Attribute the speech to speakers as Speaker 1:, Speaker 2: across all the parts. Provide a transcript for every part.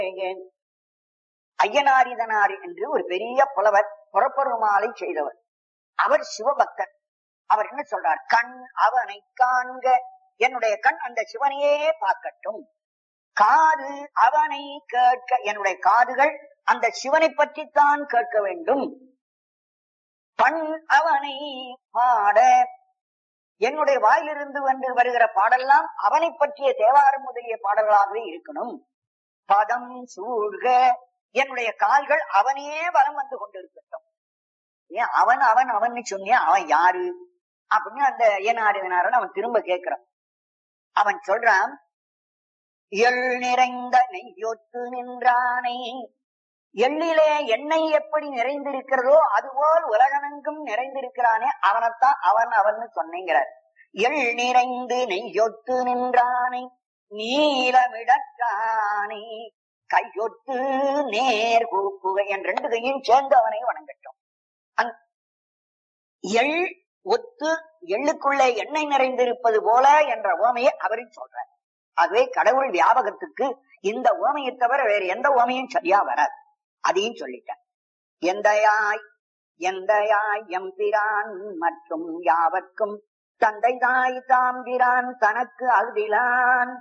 Speaker 1: ஐயனாரிதனார் என்று ஒரு பெரிய புலவர் புறப்பெருமாளை செய்தவர் அவர் சிவபக்தர் அவர் என்ன சொல்றார் கண் அவனை காண்க என்னுடைய கண் அந்த சிவனையே பார்க்கட்டும் காது அவனை கேட்க என்னுடைய காதுகள் அந்த சிவனை பற்றித்தான் கேட்க வேண்டும் பண் அவனை பாட என்னுடைய வாயிலிருந்து வந்து வருகிற பாடெல்லாம் அவனை பற்றிய தேவாரம் முதலிய பாடல்களாகவே இருக்கணும் பதம் சூழ்க என்னுடைய கால்கள் அவனையே வலம் வந்து கொண்டிருக்கட்டும் ஏன் அவன் அவன் அவன் சொன்னியா அவன் யாரு அப்படின்னு அந்த ஏனாரிதனாரன் அவன் திரும்ப கேட்கிறான் அவன் சொல்றான் எள் நிறைந்த நெய்யொத்து நின்றானை எள்ளிலே எண்ணெய் எப்படி நிறைந்திருக்கிறதோ அதுபோல் உலகமெங்கும் நிறைந்திருக்கிறானே அவனைத்தான் அவன் அவன் சொன்னேங்கிறார் எள் நிறைந்து நெய்யொத்து நின்றானை நீலமிடற்றானை கையொத்து நேர் கூப்புகை என் ரெண்டு கையும் சேர்ந்து அவனை வணங்கட்டும் அந் எள் ஒத்து எள்ளுக்குள்ளே எண்ணெய் நிறைந்திருப்பது போல என்ற ஓமையை அவரின் சொல்றார் ஆகவே கடவுள் வியாபகத்துக்கு இந்த ஓமையை தவிர வேற எந்த ஓமையும் சரியா வராது அதையும் சொல்லிட்டார் எந்தையாய் எந்தையாய் எம்பிரான் மற்றும் யாவர்க்கும் தந்தை தாய் தாம்பிரான் தனக்கு அகுதிலான்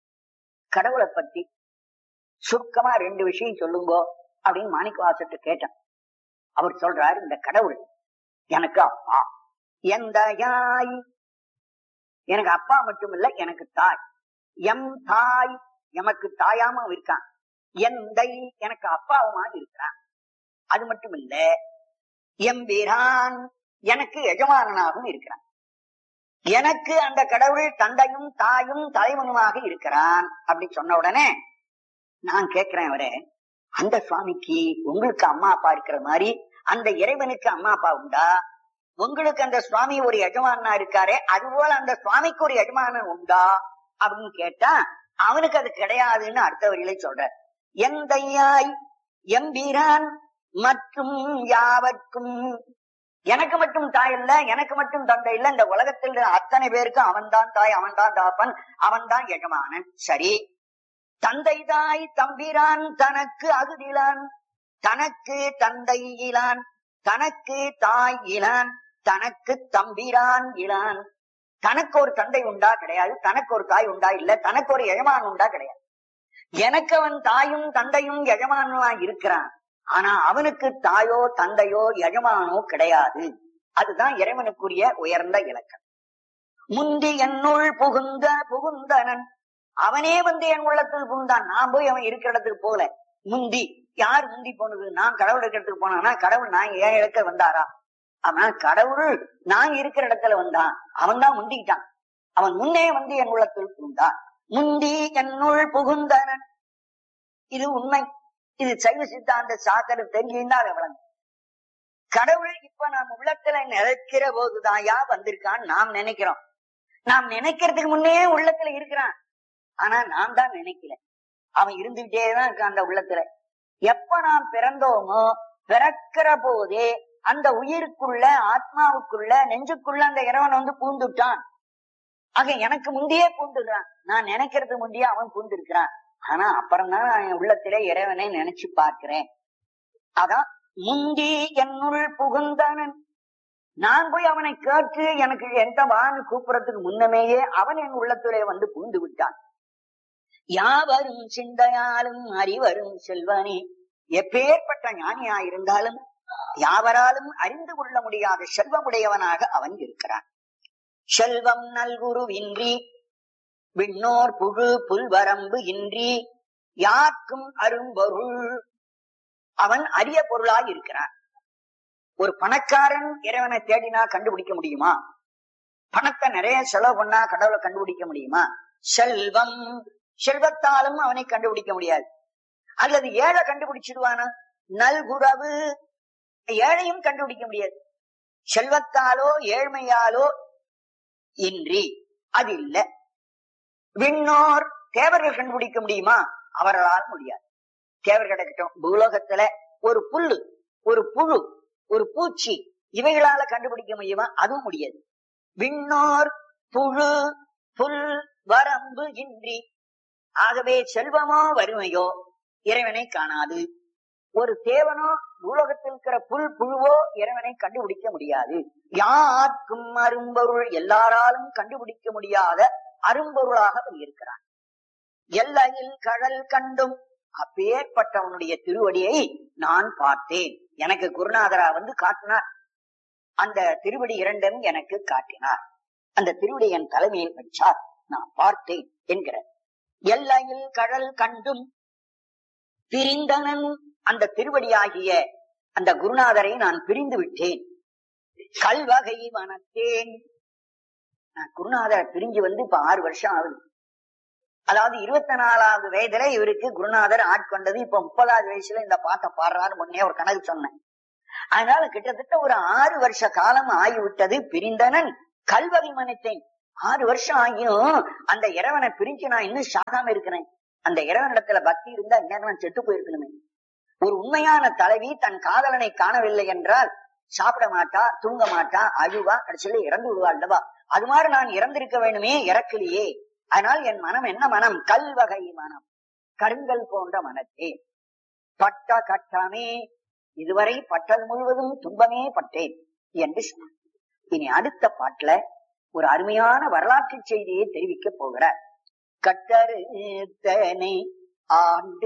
Speaker 1: கடவுளை பத்தி சுருக்கமா ரெண்டு விஷயம் சொல்லுங்கோ அப்படின்னு மாணிக்கவாசட்டு கேட்டேன் அவர் சொல்றார் இந்த கடவுள் எனக்கு அப்பா எந்த யாய் எனக்கு அப்பா மட்டும் இல்ல எனக்கு தாய் எம் தாய் எமக்கு தாயாம இருக்கான் எந்தை எனக்கு அப்பாவுமா இருக்கிறான் அது மட்டும் இல்ல எம்பிரான் எனக்கு எஜமானனாகவும் இருக்கிறான் எனக்கு அந்த கடவுள் தந்தையும் தாயும் தலைவனுமாக இருக்கிறான் அப்படி சொன்ன உடனே நான் கேட்கிறேன் அவரே அந்த சுவாமிக்கு உங்களுக்கு அம்மா அப்பா இருக்கிற மாதிரி அந்த இறைவனுக்கு அம்மா அப்பா உண்டா உங்களுக்கு அந்த சுவாமி ஒரு எஜமானா இருக்காரே அதுபோல அந்த சுவாமிக்கு ஒரு எஜமானன் உண்டா அப்படின்னு கேட்டா அவனுக்கு அது கிடையாதுன்னு அடுத்த வரியில சொல்ற எந்தையாய் எம்பிரான் மற்றும் யாவர்க்கும் எனக்கு மட்டும் தாய் இல்ல எனக்கு மட்டும் தந்தை இல்ல இந்த உலகத்தில் அத்தனை பேருக்கும் அவன்தான் தாய் அவன்தான் தாப்பன் அவன்தான் எஜமானன் சரி தந்தை தாய் தம்பிரான் தனக்கு அகுதிலான் தனக்கு தந்தை இலான் தனக்கு தாய் இலான் தனக்கு தம்பிரான் இலான் தனக்கு ஒரு தந்தை உண்டா கிடையாது தனக்கு ஒரு தாய் உண்டா இல்ல தனக்கு ஒரு எஜமான் உண்டா கிடையாது எனக்கு அவன் தாயும் தந்தையும் எஜமானுமா இருக்கிறான் ஆனா அவனுக்கு தாயோ தந்தையோ எஜமானோ கிடையாது அதுதான் இறைவனுக்குரிய உயர்ந்த இலக்கம் முந்தி என்னுள் புகுந்த புகுந்தனன் அவனே வந்து என் உள்ளத்தில் புகுந்தான் நான் போய் அவன் இருக்கிற இடத்துக்கு போல முந்தி யார் முந்தி போனது நான் கடவுள் இருக்கிற இடத்துக்கு போனானா கடவுள் நான் ஏன் இடக்க வந்தாரா ஆனா கடவுள் நான் இருக்கிற இடத்துல வந்தான் அவன் தான் முந்திக்கிட்டான் அவன் முன்னே வந்து என் உள்ளத்தில் புகுந்தான் முந்தி என்னுள் புகுந்தனன் இது உண்மை இது சைவ சித்தாந்த சாக்கரை தெரிஞ்சிருந்தா அதை வழங்கும் கடவுள் இப்ப நாம் உள்ளத்துல நினைக்கிற போதுதான் யா வந்திருக்கான்னு நாம் நினைக்கிறோம் நாம் நினைக்கிறதுக்கு முன்னே உள்ளத்துல இருக்கிறான் ஆனா நாம் தான் நினைக்கல அவன் இருந்துகிட்டே தான் இருக்கான் அந்த உள்ளத்துல எப்ப நாம் பிறந்தோமோ பிறக்கிற போதே அந்த உயிருக்குள்ள ஆத்மாவுக்குள்ள நெஞ்சுக்குள்ள அந்த இறைவன் வந்து பூந்துட்டான் ஆக எனக்கு முந்தையே பூந்துடுறான் நான் நினைக்கிறதுக்கு முந்தையே அவன் பூந்திருக்கிறான் ஆனா அப்புறம் தான் நான் என் உள்ளத்திலே இறைவனை நினைச்சு பார்க்கிறேன் அதான் முந்தி என்னுள் புகுந்தனன் நான் போய் அவனை கேட்டு எனக்கு எந்த வான்னு கூப்பிடறதுக்கு முன்னமேயே அவன் என் உள்ளத்திலே வந்து பூந்து விட்டான் யாவரும் சிந்தையாலும் அறிவரும் செல்வனே எப்பேற்பட்ட ஞானியா இருந்தாலும் யாவராலும் அறிந்து கொள்ள முடியாத செல்வமுடையவனாக அவன் இருக்கிறான் செல்வம் நல்குருவின்றி விண்ணோர் புழு புல்வரம்பு இன்றி யாருக்கும் அரும்பொருள் அவன் அரிய பொருளாய் இருக்கிறான் ஒரு பணக்காரன் இறைவனை தேடினா கண்டுபிடிக்க முடியுமா பணத்தை நிறைய செலவு பண்ணா கடவுளை கண்டுபிடிக்க முடியுமா செல்வம் செல்வத்தாலும் அவனை கண்டுபிடிக்க முடியாது அல்லது ஏழை கண்டுபிடிச்சிடுவானா நல்குறவு ஏழையும் கண்டுபிடிக்க முடியாது செல்வத்தாலோ ஏழ்மையாலோ இன்றி அது இல்ல விண்ணோர் தேவர்கள் கண்டுபிடிக்க முடியுமா அவர்களால் முடியாது தேவர் கிடைக்கட்டும் பூலோகத்துல ஒரு புல்லு ஒரு புழு ஒரு பூச்சி இவைகளால கண்டுபிடிக்க முடியுமா அதுவும் முடியாது விண்ணோர் புழு புல் வரம்பு இன்றி ஆகவே செல்வமோ வறுமையோ இறைவனை காணாது ஒரு தேவனோ உலகத்தில் இருக்கிற புல் புழுவோ இறைவனை கண்டுபிடிக்க முடியாது யாருக்கும் அரும்பொருள் எல்லாராலும் கண்டுபிடிக்க முடியாத அரும்பொருளாக அவன் இருக்கிறான் எல்லையில் கடல் கண்டும் அப்பேற்பட்டவனுடைய திருவடியை நான் பார்த்தேன் எனக்கு குருநாதரா வந்து காட்டினார் அந்த திருவடி இரண்டும் எனக்கு காட்டினார் அந்த திருவடி என் தலைமையில் வச்சார் நான் பார்த்தேன் என்கிற எல்லையில் கடல் கண்டும் பிரிந்தனன் அந்த திருவடியாகிய அந்த குருநாதரை நான் பிரிந்து விட்டேன் கல்வகை மனத்தேன் நான் குருநாதரை பிரிஞ்சு வந்து இப்ப ஆறு வருஷம் ஆகுது அதாவது இருபத்தி நாலாவது வயதுல இவருக்கு குருநாதர் ஆட்கொண்டது இப்ப முப்பதாவது வயசுல இந்த பாட்டை பாடுறாரு முன்னே ஒரு கணக்கு சொன்னேன் அதனால கிட்டத்தட்ட ஒரு ஆறு வருஷ காலம் ஆகிவிட்டது பிரிந்தனன் கல்வகை மனத்தேன் ஆறு வருஷம் ஆகியும் அந்த இறைவனை பிரிஞ்சு நான் இன்னும் சாகாம இருக்கிறேன் அந்த இறைவனிடத்துல பக்தி இருந்தா இன்னும் நான் செத்து போயிருக்கணுமே ஒரு உண்மையான தலைவி தன் காதலனை காணவில்லை என்றால் சாப்பிட மாட்டா தூங்க மாட்டா அழுவா கடைசியில இறந்து விடுவா அல்லவா அது மாதிரி நான் இறந்திருக்க வேண்டுமே இறக்கலையே அதனால் என் மனம் என்ன மனம் கல் வகை மனம் கருங்கல் போன்ற மனத்தே பட்ட கட்டமே இதுவரை பட்டது முழுவதும் துன்பமே பட்டேன் என்று சொன்னார் இனி அடுத்த பாட்டுல ஒரு அருமையான வரலாற்று செய்தியை தெரிவிக்க போகிறார் கட்டறுத்தனை ஆண்டு